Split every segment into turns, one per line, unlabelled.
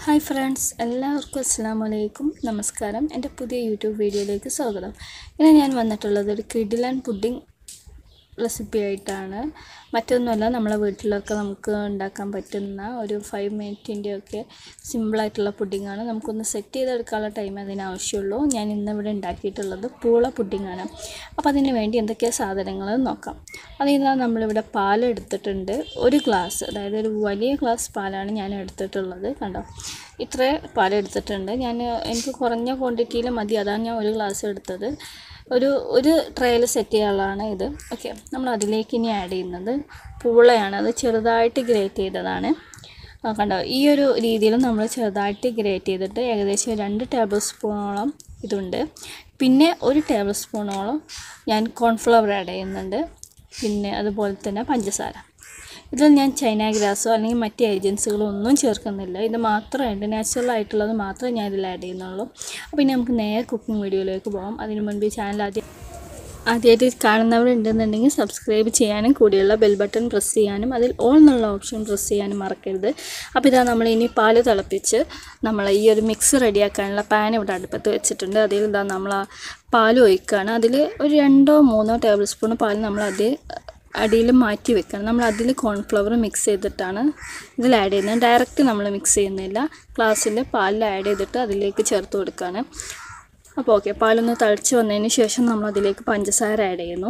hi friends എല്ലാവർക്കും അസ്സാം വലൈക്കും നമസ്കാരം എൻ്റെ പുതിയ യൂട്യൂബ് വീഡിയോയിലേക്ക് സ്വാഗതം ഇന്ന് ഞാൻ വന്നിട്ടുള്ളത് ഒരു കിഡിലൻ പുഡിംഗ് റെസിപ്പി ആയിട്ടാണ് മറ്റൊന്നുമല്ല നമ്മളെ വീട്ടിലൊക്കെ നമുക്ക് ഉണ്ടാക്കാൻ പറ്റുന്ന ഒരു ഫൈവ് മിനിറ്റിൻ്റെ ഒക്കെ സിമ്പിളായിട്ടുള്ള പുഡിങ്ങാണ് നമുക്കൊന്ന് സെറ്റ് ചെയ്തെടുക്കാനുള്ള ടൈം അതിന് ആവശ്യമുള്ളൂ ഞാൻ ഇന്നിവിടെ ഉണ്ടാക്കിയിട്ടുള്ളത് പൂള പുഡിങ്ങാണ് അപ്പോൾ അതിന് വേണ്ടി എന്തൊക്കെ സാധനങ്ങൾ നോക്കാം അതിൽ നിന്ന് നമ്മളിവിടെ പാൽ എടുത്തിട്ടുണ്ട് ഒരു ഗ്ലാസ് അതായത് ഒരു വലിയ ഗ്ലാസ് പാലാണ് ഞാൻ എടുത്തിട്ടുള്ളത് കണ്ടോ ഇത്ര പാൽ എടുത്തിട്ടുണ്ട് ഞാൻ എനിക്ക് കുറഞ്ഞ ക്വാണ്ടിറ്റിയിൽ മതി അതാണ് ഞാൻ ഒരു ഗ്ലാസ് എടുത്തത് ഒരു ഒരു ട്രയൽ സെറ്റ് ചെയ്യാനുള്ളതാണ് ഇത് ഓക്കെ നമ്മൾ അതിലേക്ക് ഇനി ആഡ് ചെയ്യുന്നത് പൂളയാണ് അത് ചെറുതായിട്ട് ഗ്രേറ്റ് ചെയ്തതാണ് ആ, കണ്ടോ ഈ ഒരു രീതിയിൽ നമ്മൾ ചെറുതായിട്ട് ഗ്രേറ്റ് ചെയ്തിട്ട് ഏകദേശം രണ്ട് ടേബിൾ സ്പൂണോളം ഇതുണ്ട് പിന്നെ ഒരു ടേബിൾ സ്പൂണോളം ഞാൻ കോൺഫ്ലവർ ആഡ് ചെയ്യുന്നുണ്ട് പിന്നെ അതുപോലെ തന്നെ പഞ്ചസാര ഇതിൽ ഞാൻ ചൈന ഗ്രാസോ അല്ലെങ്കിൽ മറ്റ് ഏജൻസികളോ ഒന്നും ചേർക്കുന്നില്ല ഇത് മാത്രമായിട്ട് നാച്ചുറൽ ആയിട്ടുള്ളത് മാത്രമേ ഞാൻ ഇതിൽ ആഡ് ചെയ്യുന്നുള്ളൂ അപ്പോൾ ഇനി നമുക്ക് നേരെ കുക്കിംഗ് വീഡിയോയിലേക്ക് പോകാം അതിന് മുൻപ് ഈ ചാനൽ ആദ്യം ആദ്യമായിട്ട് കാണുന്നവരുണ്ടെന്നുണ്ടെങ്കിൽ സബ്സ്ക്രൈബ് ചെയ്യാനും കൂടിയുള്ള ബെൽ ബട്ടൺ പ്രസ് ചെയ്യാനും അതിൽ ഓൾ എന്നുള്ള ഓപ്ഷൻ പ്രസ് ചെയ്യാനും മറക്കരുത് അപ്പോൾ ഇതാ നമ്മൾ ഇനി പാല് തിളപ്പിച്ച് നമ്മൾ ഈ ഒരു മിക്സ് റെഡിയാക്കാനുള്ള പാൻ ഇവിടെ അടുപ്പത്ത് വെച്ചിട്ടുണ്ട് അതിൽ ഇതാ നമ്മൾ ആ പാൽ ഒഴിക്കുകയാണ് അതിൽ ഒരു രണ്ടോ മൂന്നോ ടേബിൾ സ്പൂൺ പാൽ നമ്മൾ അത് അടിയിൽ മാറ്റി വെക്കണം നമ്മൾ അതിൽ കോൺഫ്ലവർ മിക്സ് ചെയ്തിട്ടാണ് ഇതിൽ ആഡ് ചെയ്യുന്നത് ഡയറക്റ്റ് നമ്മൾ മിക്സ് ചെയ്യുന്നില്ല ഗ്ലാസ്സിൽ പാലിൽ ആഡ് ചെയ്തിട്ട് അതിലേക്ക് ചേർത്ത് കൊടുക്കുകയാണ് അപ്പോൾ ഓക്കെ പാലൊന്ന് തളിച്ച് വന്നതിന് ശേഷം നമ്മൾ അതിലേക്ക് പഞ്ചസാര ആഡ് ചെയ്യുന്നു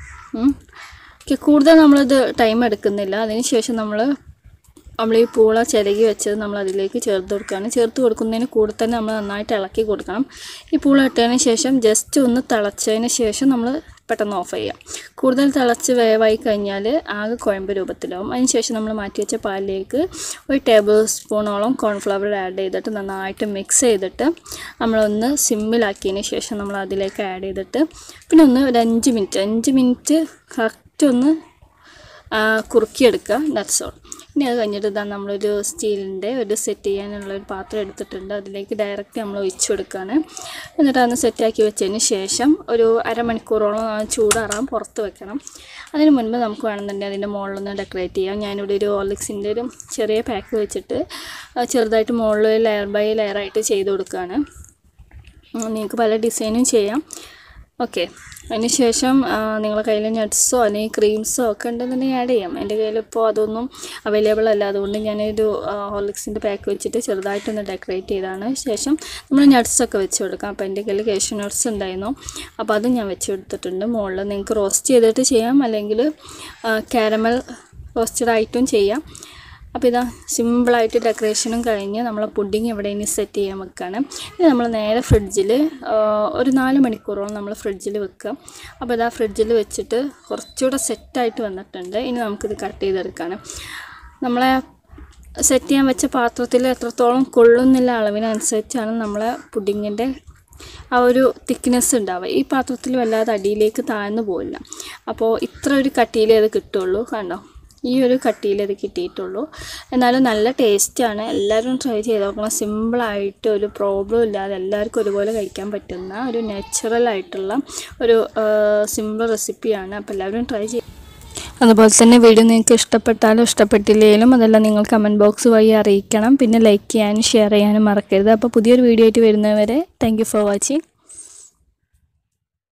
ഓക്കെ കൂടുതൽ നമ്മളിത് ടൈം എടുക്കുന്നില്ല അതിന് ശേഷം നമ്മൾ നമ്മൾ ഈ പൂള ചിരകി വെച്ചത് നമ്മൾ അതിലേക്ക് ചേർത്ത് കൊടുക്കുകയാണ് ചേർത്ത് കൊടുക്കുന്നതിന് കൂടെ തന്നെ നമ്മൾ നന്നായിട്ട് ഇളക്കി കൊടുക്കണം ഈ പൂള ഇട്ടതിന് ശേഷം ജസ്റ്റ് ഒന്ന് തിളച്ചതിന് ശേഷം നമ്മൾ പെട്ടെന്ന് ഓഫ് ചെയ്യാം കൂടുതൽ തിളച്ച് വേവായി കഴിഞ്ഞാൽ ആകെ കുഴമ്പ് രൂപത്തിലാവും അതിന് ശേഷം നമ്മൾ മാറ്റി വെച്ച പാലിലേക്ക് ഒരു ടേബിൾ സ്പൂണോളം കോൺഫ്ലവർ ആഡ് ചെയ്തിട്ട് നന്നായിട്ട് മിക്സ് ചെയ്തിട്ട് നമ്മളൊന്ന് സിമ്മിലാക്കിയതിന് ശേഷം നമ്മൾ അതിലേക്ക് ആഡ് ചെയ്തിട്ട് പിന്നെ ഒന്ന് ഒരു അഞ്ച് മിനിറ്റ് അഞ്ച് മിനിറ്റ് കറക്റ്റ് ഒന്ന് ആ, കുറുക്കിയെടുക്കുക ദാറ്റ്സ് ഓൾ ഇനി അത് കഴിഞ്ഞിട്ട് ഇതാ നമ്മളൊരു സ്റ്റീലിൻ്റെ ഒരു സെറ്റ് ചെയ്യാനുള്ള ഒരു പാത്രം എടുത്തിട്ടുണ്ട് അതിലേക്ക് ഡയറക്റ്റ് നമ്മൾ ഒഴിച്ചു കൊടുക്കുകയാണ് എന്നിട്ട് അതൊന്ന് സെറ്റാക്കി വെച്ചതിന് ശേഷം ഒരു അരമണിക്കൂറോളം ആ ചൂടാറാൻ പുറത്ത് വെക്കണം അതിന് മുൻപ് നമുക്ക് വേണമെന്നുണ്ടെങ്കിൽ അതിൻ്റെ മുകളിലൊന്ന് ഡെക്കറേറ്റ് ചെയ്യാം ഞാനിവിടെ ഒരു ഓർലിക്സിൻ്റെ ഒരു ചെറിയ പാക്ക് വെച്ചിട്ട് ആ, ചെറുതായിട്ട് മുകളിൽ ലെയർ ബൈ ലെയറായിട്ട് ചെയ്ത് കൊടുക്കുകയാണ് ഉം, നിങ്ങൾക്ക് പല ഡിസൈനും ചെയ്യാം ഓക്കെ അതിന് ശേഷം നിങ്ങളുടെ കയ്യിൽ നട്ട്സോ അല്ലെങ്കിൽ ക്രീംസോ ഒക്കെ ഉണ്ടെന്നുണ്ടെങ്കിൽ ആഡ് ചെയ്യാം എൻ്റെ കയ്യിൽ ഇപ്പോൾ അതൊന്നും അവൈലബിൾ അല്ല അതുകൊണ്ട് ഞാനൊരു ഹോർലിക്സിൻ്റെ പാക്ക് വെച്ചിട്ട് ചെറുതായിട്ടൊന്ന് ഡെക്കറേറ്റ് ചെയ്താണ് ശേഷം നമ്മൾ നട്ട്സൊക്കെ വെച്ച് കൊടുക്കാം അപ്പോൾ എൻ്റെ കയ്യിൽ കേഷ്യൂ നട്ട്സ് ഉണ്ടായിരുന്നു അപ്പോൾ അത് ഞാൻ വെച്ച് കൊടുത്തിട്ടുണ്ട് മുകളിൽ നിങ്ങൾക്ക് റോസ്റ്റ് ചെയ്തിട്ട് ചെയ്യാം അല്ലെങ്കിൽ കാരമൽ റോസ്റ്റഡ് ആയിട്ടും ചെയ്യാം അപ്പോൾ ഇതാ സിമ്പിളായിട്ട് ഡെക്കറേഷനും കഴിഞ്ഞ് നമ്മൾ പുഡിങ് ഇവിടെ ഇനി സെറ്റ് ചെയ്യാൻ വെക്കുകയാണ് ഇനി നമ്മൾ നേരെ ഫ്രിഡ്ജിൽ ഒരു നാല് മണിക്കൂറോളം നമ്മൾ ഫ്രിഡ്ജിൽ വെക്കുക അപ്പോൾ ഇതാ ഫ്രിഡ്ജിൽ വെച്ചിട്ട് കുറച്ചുകൂടെ സെറ്റായിട്ട് വന്നിട്ടുണ്ട് ഇനി നമുക്കിത് കട്ട് ചെയ്തെടുക്കാണ് നമ്മളെ സെറ്റ് ചെയ്യാൻ വെച്ച പാത്രത്തിൽ എത്രത്തോളം കൊള്ളുന്നില്ല അളവിനനുസരിച്ചാണ് നമ്മളെ പുഡിങ്ങിൻ്റെ ആ ഒരു തിക്നെസ് ഉണ്ടാവുക ഈ പാത്രത്തിൽ വല്ലാതെ അടിയിലേക്ക് താഴ്ന്നു പോകില്ല അപ്പോൾ ഇത്ര ഒരു കട്ടിയിലേ അത് കിട്ടുള്ളൂ കണ്ടോ ഈ ഒരു കട്ടിയിൽ അത് കിട്ടിയിട്ടുള്ളൂ എന്നാലും നല്ല ടേസ്റ്റാണ് എല്ലാവരും ട്രൈ ചെയ്ത് നോക്കണം സിമ്പിളായിട്ട് ഒരു പ്രോബ്ലം ഇല്ലാതെ എല്ലാവർക്കും ഒരുപോലെ കഴിക്കാൻ പറ്റുന്ന ഒരു നാച്ചുറൽ ആയിട്ടുള്ള ഒരു സിമ്പിൾ റെസിപ്പിയാണ് അപ്പോൾ എല്ലാവരും ട്രൈ ചെയ്യും അതുപോലെ തന്നെ വീഡിയോ നിങ്ങൾക്ക് ഇഷ്ടപ്പെട്ടാലും ഇഷ്ടപ്പെട്ടില്ലെങ്കിലും അതെല്ലാം നിങ്ങൾ കമൻറ്റ് ബോക്സ് വഴി അറിയിക്കണം പിന്നെ ലൈക്ക് ചെയ്യാനും ഷെയർ ചെയ്യാനും മറക്കരുത് അപ്പോൾ പുതിയൊരു വീഡിയോ ആയിട്ട് വരുന്നവരെ താങ്ക് യു ഫോർ വാച്ചിങ്